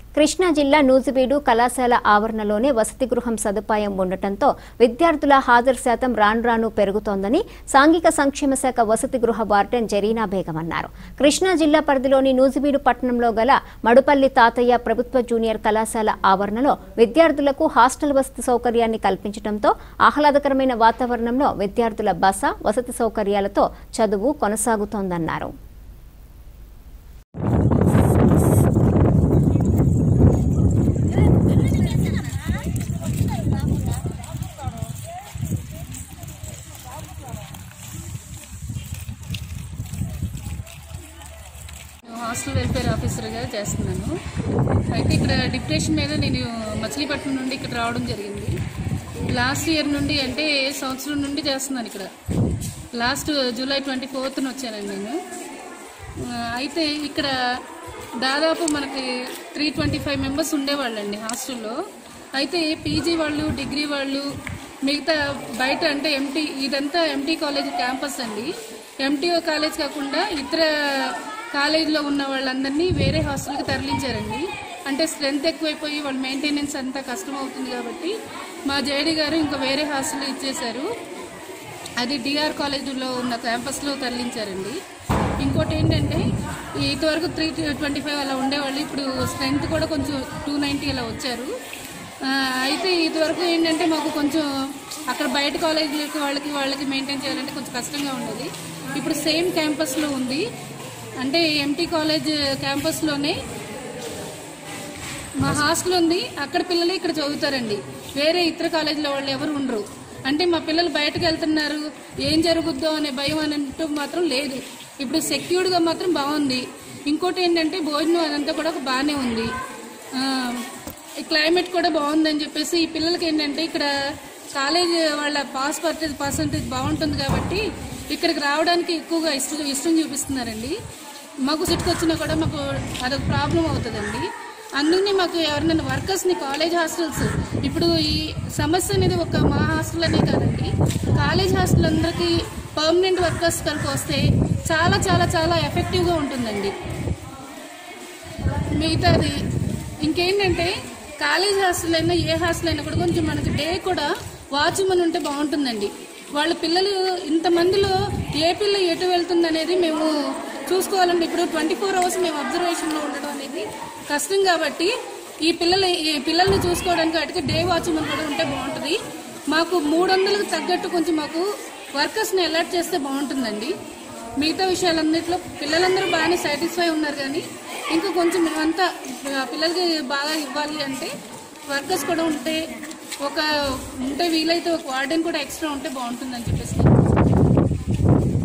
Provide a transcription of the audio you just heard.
కృష్ణా జిల్లా నూజివీడు కళాశాల ఆవరణలోనే వసతి గృహం సదుపాయం ఉండటంతో విద్యార్థుల హాజరు శాతం రాను రాను పెరుగుతోందని సాంఘిక సంక్షేమ శాఖ వసతి గృహ వార్డెన్ జరీనా బేగం అన్నారు కృష్ణా జిల్లా పరిధిలోని నూజివీడు పట్టణంలో గల మడుపల్లి తాతయ్య ప్రభుత్వ జూనియర్ కళాశాల ఆవరణలో విద్యార్థులకు హాస్టల్ వసతి సౌకర్యాన్ని కల్పించడంతో ఆహ్లాదకరమైన వాతావరణంలో విద్యార్థుల బస వసతి సౌకర్యాలతో చదువు కొనసాగుతోందన్నారు నేను హాస్టల్ వెల్ఫేర్ ఆఫీసర్గా చేస్తున్నాను అయితే ఇక్కడ డిప్రెషన్ మీద నేను మచిలీపట్నం నుండి ఇక్కడ రావడం జరిగింది లాస్ట్ ఇయర్ నుండి అంటే సంవత్సరం నుండి చేస్తున్నాను ఇక్కడ లాస్ట్ జూలై ట్వంటీ ఫోర్త్న వచ్చానండి నేను ఆ, అయితే ఇక్కడ దాదాపు మనకి త్రీ ట్వంటీ ఫైవ్ మెంబర్స్ ఉండేవాళ్ళండి హాస్టల్లో అయితే పీజీ వాళ్ళు డిగ్రీ వాళ్ళు మిగతా బయట అంటే ఎంటీ ఇదంతా ఎంటీ కాలేజ్ క్యాంపస్ అండి ఎంటీఓ కాలేజ్ కాకుండా ఇతర కాలేజీలో ఉన్న వాళ్ళందరినీ వేరే హాస్టల్కి తరలించారండి అంటే స్ట్రెంత్ ఎక్కువైపోయి వాళ్ళ మెయింటెనెన్స్ అంతా కష్టం అవుతుంది కాబట్టి మా జేడీ గారు ఇంకా వేరే హాస్టల్ ఇచ్చేశారు అది డిఆర్ కాలేజీలో ఉన్న క్యాంపస్లో తరలించారండి ఇంకోటి ఏంటంటే ఇంతవరకు త్రీ ట్వంటీ ఫైవ్ అలా ఉండేవాళ్ళు ఇప్పుడు స్ట్రెంత్ కూడా కొంచెం టూ నైంటీ అలా వచ్చారు ఆ, అయితే ఇదివరకు ఏంటంటే మాకు కొంచెం అక్కడ బయట కాలేజీలకి వాళ్ళకి వాళ్ళకి మెయింటైన్ చేయాలంటే కొంచెం కష్టంగా ఉండేది ఇప్పుడు సేమ్ క్యాంపస్లో ఉంది అంటే ఎంటీ కాలేజ్ క్యాంపస్లోనే మా హాస్టల్ ఉంది అక్కడ పిల్లలు ఇక్కడ చదువుతారండి వేరే ఇతర కాలేజీలో వాళ్ళు ఎవరు ఉండరు అంటే మా పిల్లలు బయటకు వెళ్తున్నారు ఏం జరుగుద్దో అనే భయం అనంటూ మాత్రం లేదు ఇప్పుడు సెక్యూర్డ్గా మాత్రం బాగుంది ఇంకోటి ఏంటంటే భోజనం అదంతా కూడా బాగానే ఉంది ఆ, ఈ క్లైమేట్ కూడా బాగుందని చెప్పేసి ఈ పిల్లలకి ఏంటంటే ఇక్కడ కాలేజ్ వాళ్ళ పాస్ పర్సెంటేజ్ పర్సంటేజ్ బాగుంటుంది కాబట్టి ఇక్కడికి రావడానికి ఎక్కువగా ఇష్టం ఇష్టం చూపిస్తున్నారండి మాకు సిట్కి వచ్చినా కూడా మాకు అదొక ప్రాబ్లం అవుతుందండి అందుకని మాకు ఎవరినైనా వర్కర్స్ని కాలేజ్ హాస్టల్స్ ఇప్పుడు ఈ సమస్య అనేది ఒక మా హాస్టల్ అనే కాదండి కాలేజ్ హాస్టల్ అందరికీ పర్మనెంట్ వర్కర్స్ కనుక వస్తే చాలా చాలా చాలా ఎఫెక్టివ్గా ఉంటుందండి మిగతాది ఇంకేంటంటే కాలేజ్ హాస్టల్ అయినా ఏ హాస్టల్ అయినా కూడా కొంచెం మనకి డే కూడా వాచ్మెన్ ఉంటే బాగుంటుందండి వాళ్ళ పిల్లలు ఇంతమందిలో ఏ పిల్ల ఎటు వెళ్తుంది అనేది మేము చూసుకోవాలండి ఇప్పుడు ట్వంటీ ఫోర్ అవర్స్ మేము అబ్జర్వేషన్లో ఉండడం అనేది కష్టం కాబట్టి ఈ పిల్లలు ఈ పిల్లల్ని చూసుకోవడానికి వాటికి డే వాచ్మెన్ కూడా ఉంటే బాగుంటుంది మాకు మూడు వందలకు తగ్గట్టు కొంచెం మాకు వర్కర్స్ని అలర్ట్ చేస్తే బాగుంటుందండి మిగతా విషయాలన్నింటిలో పిల్లలందరూ బాగానే సాటిస్ఫై ఉన్నారు కానీ ఇంకా కొంచెం మేమంతా ఆ పిల్లలకి బాగా ఇవ్వాలి అంటే వర్కర్స్ కూడా ఉంటే ఒక ఉంటే వీలైతే ఒక వార్డెన్ కూడా ఎక్స్ట్రా ఉంటే బాగుంటుందని చెప్పేసి